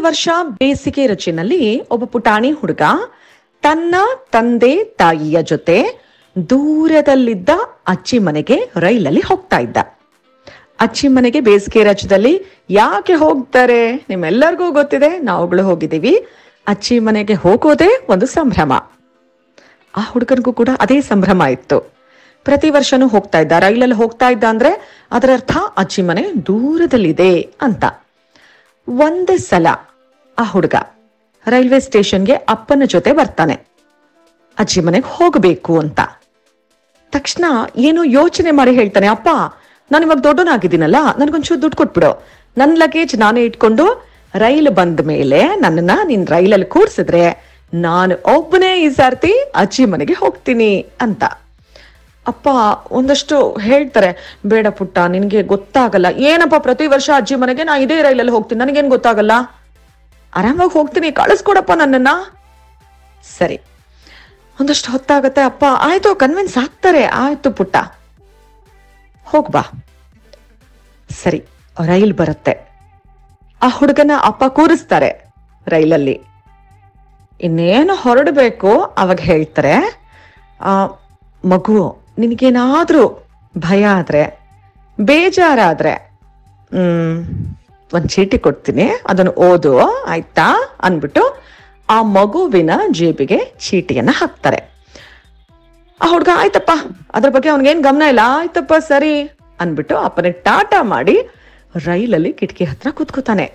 ವರ್ಷ ಬೇಸಿಗೆ ರಚಿನಲ್ಲಿ ಒಬ್ಬ ಪುಟಾಣಿ ಹುಡುಗ ತನ್ನ ತಂದೆ ತಾಯಿಯ ಜೊತೆ ದೂರದಲ್ಲಿದ್ದ ಅಜ್ಜಿ ಮನೆಗೆ ರೈಲಲ್ಲಿ ಹೋಗ್ತಾ ಇದ್ದ ಅಜ್ಜಿ ಮನೆಗೆ ಬೇಸಿಗೆ ರಜದಲ್ಲಿ ಯಾಕೆ ಹೋಗ್ತಾರೆ ನಿಮ್ಮೆಲ್ಲರಿಗೂ ಗೊತ್ತಿದೆ ನಾವುಗಳು ಹೋಗಿದ್ದೀವಿ ಅಜ್ಜಿ ಮನೆಗೆ ಹೋಗೋದೇ ಒಂದು ಸಂಭ್ರಮ ಆ ಹುಡುಗನಿಗೂ ಕೂಡ ಅದೇ ಸಂಭ್ರಮ ಇತ್ತು ಪ್ರತಿ ವರ್ಷನೂ ಹೋಗ್ತಾ ಇದ್ದ ರೈಲಲ್ಲಿ ಹೋಗ್ತಾ ಇದ್ದ ಅಂದ್ರೆ ಅದರ ಅರ್ಥ ಅಜ್ಜಿ ಮನೆ ದೂರದಲ್ಲಿದೆ ಅಂತ ಒಂದೇ ಸಲ ಆ ಹುಡುಗ ರೈಲ್ವೆ ಸ್ಟೇಷನ್ಗೆ ಅಪ್ಪನ ಜೊತೆ ಬರ್ತಾನೆ ಅಜ್ಜಿ ಮನೆಗೆ ಹೋಗಬೇಕು ಅಂತ ತಕ್ಷಣ ಏನೋ ಯೋಚನೆ ಮಾಡಿ ಹೇಳ್ತಾನೆ ಅಪ್ಪ ನಾನು ಇವಾಗ ದೊಡ್ಡನಾಗಿದ್ದೀನಲ್ಲ ನನಗೊಂಚೂರು ದುಡ್ಡು ಕೊಟ್ಬಿಡು ನನ್ನ ಲಗೇಜ್ ನಾನೇ ಇಟ್ಕೊಂಡು ರೈಲ್ ಬಂದ ಮೇಲೆ ನನ್ನನ್ನ ನೀನ್ ರೈಲಲ್ಲಿ ಕೂರ್ಸಿದ್ರೆ ನಾನು ಒಬ್ಬನೇ ಈ ಸಾರ್ತಿ ಅಜ್ಜಿ ಮನೆಗೆ ಹೋಗ್ತೀನಿ ಅಂತ ಅಪ್ಪ ಒಂದಷ್ಟು ಹೇಳ್ತಾರೆ ಬೇಡ ಪುಟ್ಟ ನಿನ್ಗೆ ಗೊತ್ತಾಗಲ್ಲ ಏನಪ್ಪ ಪ್ರತಿ ವರ್ಷ ಅಜ್ಜಿ ಮನೆಗೆ ನಾ ಇದೇ ರೈಲಲ್ಲಿ ಹೋಗ್ತೀನಿ ನನಗೇನ್ ಗೊತ್ತಾಗಲ್ಲ ಆರಾಮಾಗಿ ಹೋಗ್ತೀನಿ ಕಳಿಸ್ಕೊಡಪ್ಪ ನನ್ನನ್ನ ಸರಿ ಒಂದಷ್ಟು ಹೊತ್ತಾಗತ್ತೆ ಅಪ್ಪ ಆಯ್ತು ಕನ್ವಿನ್ಸ್ ಆಗ್ತಾರೆ ಆಯ್ತು ಪುಟ್ಟ ಹೋಗ್ಬಾ ಸರಿ ರೈಲ್ ಬರುತ್ತೆ ಆ ಹುಡುಗನ ಅಪ್ಪ ಕೂರಿಸ್ತಾರೆ ರೈಲಲ್ಲಿ ಇನ್ನೇನು ಹೊರಡಬೇಕು ಅವಾಗ ಹೇಳ್ತಾರೆ ಆ ಮಗು ನಿನಗೇನಾದ್ರೂ ಭಯ ಆದ್ರೆ ಬೇಜಾರಾದ್ರೆ ಹ್ಮ್ ಒಂದ್ ಚೀಟಿ ಕೊಡ್ತೀನಿ ಅದನ್ನು ಓದು ಆಯ್ತಾ ಅನ್ಬಿಟ್ಟು ಆ ಮಗುವಿನ ಜೇಬಿಗೆ ಚೀಟಿಯನ್ನ ಹಾಕ್ತಾರೆ ಆ ಹುಡ್ಗ ಆಯ್ತಪ್ಪ ಅದ್ರ ಬಗ್ಗೆ ಅವನಿಗೇನ್ ಗಮನ ಇಲ್ಲ ಆಯ್ತಪ್ಪ ಸರಿ ಅನ್ಬಿಟ್ಟು ಅಪ್ಪನಿಗೆ ಟಾಟಾ ಮಾಡಿ ರೈಲಲ್ಲಿ ಕಿಟಕಿ ಹತ್ರ ಕೂತ್ಕೋತಾನೆ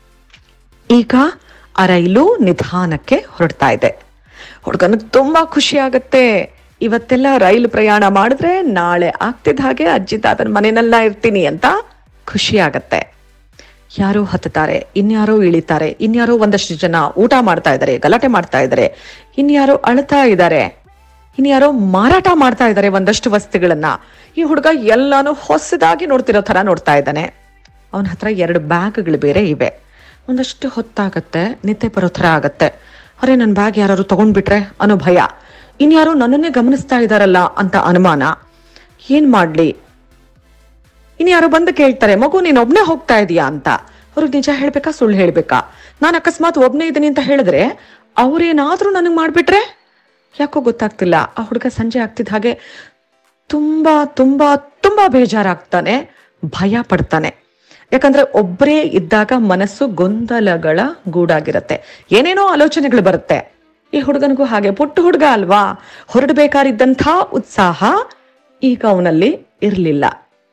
ಈಗ ಆ ರೈಲು ನಿಧಾನಕ್ಕೆ ಹೊರಡ್ತಾ ಇದೆ ಹುಡುಗನಿಗೆ ತುಂಬಾ ಖುಷಿ ಆಗತ್ತೆ ಇವತ್ತೆಲ್ಲ ರೈಲು ಪ್ರಯಾಣ ಮಾಡಿದ್ರೆ ನಾಳೆ ಆಗ್ತಿದ್ದ ಹಾಗೆ ಅಜ್ಜಿ ತಾತನ ಮನೆಯಲ್ಲ ಇರ್ತೀನಿ ಅಂತ ಖುಷಿ ಆಗತ್ತೆ ಯಾರೋ ಹತ್ತುತ್ತಾರೆ ಇನ್ಯಾರೋ ಇಳಿತಾರೆ ಇನ್ಯಾರೋ ಒಂದಷ್ಟು ಜನ ಊಟ ಮಾಡ್ತಾ ಇದ್ದಾರೆ ಗಲಾಟೆ ಮಾಡ್ತಾ ಇದ್ದಾರೆ ಇನ್ಯಾರೋ ಅಳ್ತಾ ಇದ್ದಾರೆ ಇನ್ಯಾರೋ ಮಾರಾಟ ಮಾಡ್ತಾ ಇದ್ದಾರೆ ಒಂದಷ್ಟು ವಸ್ತುಗಳನ್ನ ಈ ಹುಡುಗ ಎಲ್ಲಾನು ಹೊಸದಾಗಿ ನೋಡ್ತಿರೋ ತರ ನೋಡ್ತಾ ಇದ್ದಾನೆ ಅವನ ಹತ್ರ ಎರಡು ಬ್ಯಾಗ್ಗಳು ಬೇರೆ ಇವೆ ಒಂದಷ್ಟು ಹೊತ್ತಾಗತ್ತೆ ನಿದ್ದೆ ಬರೋ ಥರ ಆಗತ್ತೆ ಅರೆ ನನ್ನ ಬ್ಯಾಗ್ ಯಾರು ತಗೊಂಡ್ಬಿಟ್ರೆ ಅನ್ನೋ ಭಯ ಇನ್ಯಾರೋ ನನ್ನನ್ನೇ ಗಮನಿಸ್ತಾ ಇದಾರಲ್ಲ ಅಂತ ಅನುಮಾನ ಏನ್ ಮಾಡ್ಲಿ ಇನ್ಯಾರೋ ಬಂದು ಕೇಳ್ತಾರೆ ಮಗು ನೀನ್ ಒಬ್ನೇ ಹೋಗ್ತಾ ಇದೀಯಾ ಅಂತ ಅವ್ರಿಗೆ ನಿಜ ಹೇಳ್ಬೇಕಾ ಸುಳ್ಳು ಹೇಳ್ಬೇಕಾ ನಾನು ಅಕಸ್ಮಾತ್ ಒಬ್ನೇ ಇದೀನಿ ಅಂತ ಹೇಳಿದ್ರೆ ಅವ್ರೇನಾದ್ರೂ ನನಗ್ ಮಾಡ್ಬಿಟ್ರೆ ಯಾಕೋ ಗೊತ್ತಾಗ್ತಿಲ್ಲ ಆ ಹುಡುಗ ಸಂಜೆ ಆಗ್ತಿದ್ದ ಹಾಗೆ ತುಂಬಾ ತುಂಬಾ ತುಂಬಾ ಬೇಜಾರಾಗ್ತಾನೆ ಭಯ ಪಡ್ತಾನೆ ಯಾಕಂದ್ರೆ ಒಬ್ಬರೇ ಇದ್ದಾಗ ಮನಸ್ಸು ಗೊಂದಲಗಳ ಗೂಡಾಗಿರತ್ತೆ ಏನೇನೋ ಆಲೋಚನೆಗಳು ಬರುತ್ತೆ ಈ ಹುಡುಗನಿಗೂ ಹಾಗೆ ಪುಟ್ಟ ಹುಡುಗ ಅಲ್ವಾ ಹೊರಡಬೇಕಾರಿದ್ದಂಥ ಉತ್ಸಾಹ ಈಗ ಅವನಲ್ಲಿ ಇರ್ಲಿಲ್ಲ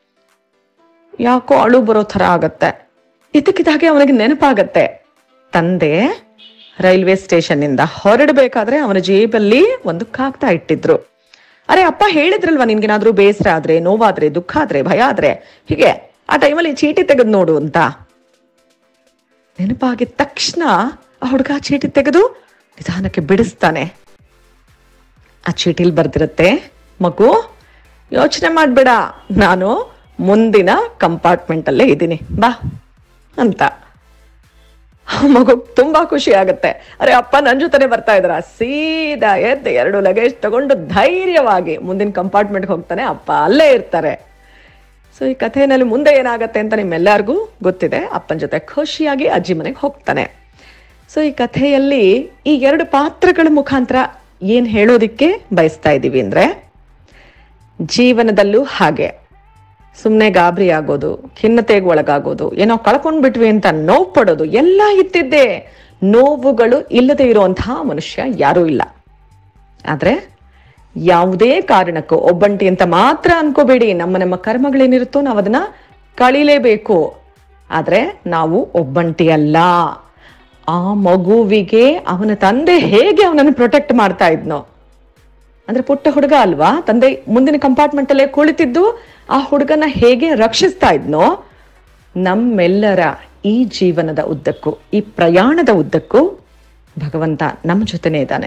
ಯಾಕೋ ಅಳು ಬರೋ ಥರ ಆಗತ್ತೆ ಇದಕ್ಕಿದ್ದಾಗೆ ಅವನಿಗೆ ನೆನಪಾಗತ್ತೆ ತಂದೆ ರೈಲ್ವೆ ಸ್ಟೇಷನ್ ಇಂದ ಹೊರಡಬೇಕಾದ್ರೆ ಅವನ ಜೇಬಲ್ಲಿ ಒಂದು ಕಾಗ್ದ ಇಟ್ಟಿದ್ರು ಅರೆ ಅಪ್ಪ ಹೇಳಿದ್ರಲ್ವಾ ನಿನ್ಗೇನಾದ್ರೂ ಬೇಸರ ಆದ್ರೆ ನೋವಾದ್ರೆ ದುಃಖ ಆದ್ರೆ ಭಯ ಆದ್ರೆ ಹೀಗೆ ಆ ಟೈಮಲ್ಲಿ ಚೀಟಿ ತೆಗೆದು ನೋಡು ಅಂತ ನೆನಪಾಗಿದ ತಕ್ಷಣ ಆ ಹುಡುಗ ಚೀಟಿ ತೆಗೆದು ನಿಧಾನಕ್ಕೆ ಬಿಡಿಸ್ತಾನೆ ಆ ಚೀಟಿಲ್ ಬರ್ದಿರತ್ತೆ ಮಗು ಯೋಚನೆ ಮಾಡ್ಬೇಡ ನಾನು ಮುಂದಿನ ಕಂಪಾರ್ಟ್ಮೆಂಟ್ ಅಲ್ಲೇ ಇದ್ದೀನಿ ಬಾ ಅಂತ ಆ ಮಗು ತುಂಬಾ ಖುಷಿ ಆಗತ್ತೆ ಅರೆ ಅಪ್ಪ ನನ್ ಜೊತೆನೆ ಬರ್ತಾ ಇದ್ರ ಸೀದಾ ಎದ್ದು ಎರಡು ಲಗೇಜ್ ತಗೊಂಡು ಧೈರ್ಯವಾಗಿ ಮುಂದಿನ ಕಂಪಾರ್ಟ್ಮೆಂಟ್ ಹೋಗ್ತಾನೆ ಅಪ್ಪ ಅಲ್ಲೇ ಇರ್ತಾರೆ ಸೊ ಈ ಕಥೆಯಲ್ಲಿ ಮುಂದೆ ಏನಾಗತ್ತೆ ಅಂತ ನಿಮ್ಮೆಲ್ಲರಿಗೂ ಗೊತ್ತಿದೆ ಅಪ್ಪನ ಜೊತೆ ಖುಷಿಯಾಗಿ ಅಜ್ಜಿ ಮನೆಗೆ ಹೋಗ್ತಾನೆ ಸೊ ಈ ಕಥೆಯಲ್ಲಿ ಈ ಎರಡು ಪಾತ್ರಗಳ ಮುಖಾಂತರ ಏನ್ ಹೇಳೋದಿಕ್ಕೆ ಬಯಸ್ತಾ ಇದ್ದೀವಿ ಅಂದ್ರೆ ಜೀವನದಲ್ಲೂ ಹಾಗೆ ಸುಮ್ಮನೆ ಗಾಬರಿ ಆಗೋದು ಖಿನ್ನತೆಗೆ ಒಳಗಾಗೋದು ಏನೋ ಕಳ್ಕೊಂಡ್ಬಿಟ್ವಿ ಅಂತ ನೋವು ಪಡೋದು ಎಲ್ಲ ಇತ್ತಿದ್ದೆ ನೋವುಗಳು ಇಲ್ಲದೆ ಇರುವಂತಹ ಮನುಷ್ಯ ಯಾರೂ ಇಲ್ಲ ಆದ್ರೆ ಯಾವುದೇ ಕಾರಣಕ್ಕೂ ಒಬ್ಬಂಟಿ ಅಂತ ಮಾತ್ರ ಅನ್ಕೋಬೇಡಿ ನಮ್ಮ ನಮ್ಮ ಕರ್ಮಗಳೇನಿರುತ್ತೋ ನಾವು ಅದನ್ನ ಕಳಿಲೇಬೇಕು ಆದ್ರೆ ನಾವು ಒಬ್ಬಂಟಿ ಅಲ್ಲ ಆ ಮಗುವಿಗೆ ಅವನ ತಂದೆ ಹೇಗೆ ಅವನನ್ನು ಪ್ರೊಟೆಕ್ಟ್ ಮಾಡ್ತಾ ಇದ್ನೋ ಅಂದ್ರೆ ಪುಟ್ಟ ಹುಡುಗ ಅಲ್ವಾ ತಂದೆ ಮುಂದಿನ ಕಂಪಾರ್ಟ್ಮೆಂಟ್ ಅಲ್ಲೇ ಕುಳಿತಿದ್ದು ಆ ಹುಡುಗನ ಹೇಗೆ ರಕ್ಷಿಸ್ತಾ ಇದ್ನೋ ನಮ್ಮೆಲ್ಲರ ಈ ಜೀವನದ ಉದ್ದಕ್ಕೂ ಈ ಪ್ರಯಾಣದ ಉದ್ದಕ್ಕೂ ಭಗವಂತ ನಮ್ಮ ಜೊತೆನೇ ಇದ್ದಾನೆ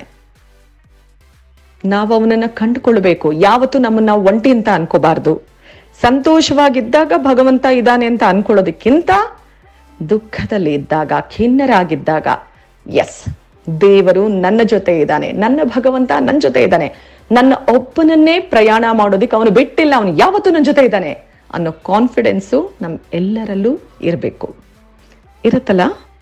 ನಾವು ಅವನನ್ನ ಕಂಡುಕೊಳ್ಬೇಕು ಯಾವತ್ತೂ ನಮ್ಮನ್ನ ಒಂಟಿ ಅಂತ ಅನ್ಕೋಬಾರ್ದು ಸಂತೋಷವಾಗಿದ್ದಾಗ ಭಗವಂತ ಇದ್ದಾನೆ ಅಂತ ಅನ್ಕೊಳ್ಳೋದಕ್ಕಿಂತ ದುಃಖದಲ್ಲಿ ಇದ್ದಾಗ ಖಿನ್ನರಾಗಿದ್ದಾಗ ಎಸ್ ದೇವರು ನನ್ನ ಜೊತೆ ಇದ್ದಾನೆ ನನ್ನ ಭಗವಂತ ನನ್ನ ಜೊತೆ ಇದ್ದಾನೆ ನನ್ನ ಒಬ್ಬನನ್ನೇ ಪ್ರಯಾಣ ಮಾಡೋದಿಕ್ಕೆ ಅವನು ಬಿಟ್ಟಿಲ್ಲ ಅವನು ಯಾವತ್ತೂ ನನ್ನ ಜೊತೆ ಇದ್ದಾನೆ ಅನ್ನೋ ಕಾನ್ಫಿಡೆನ್ಸು ನಮ್ ಎಲ್ಲರಲ್ಲೂ ಇರಬೇಕು ಇರುತ್ತಲ್ಲ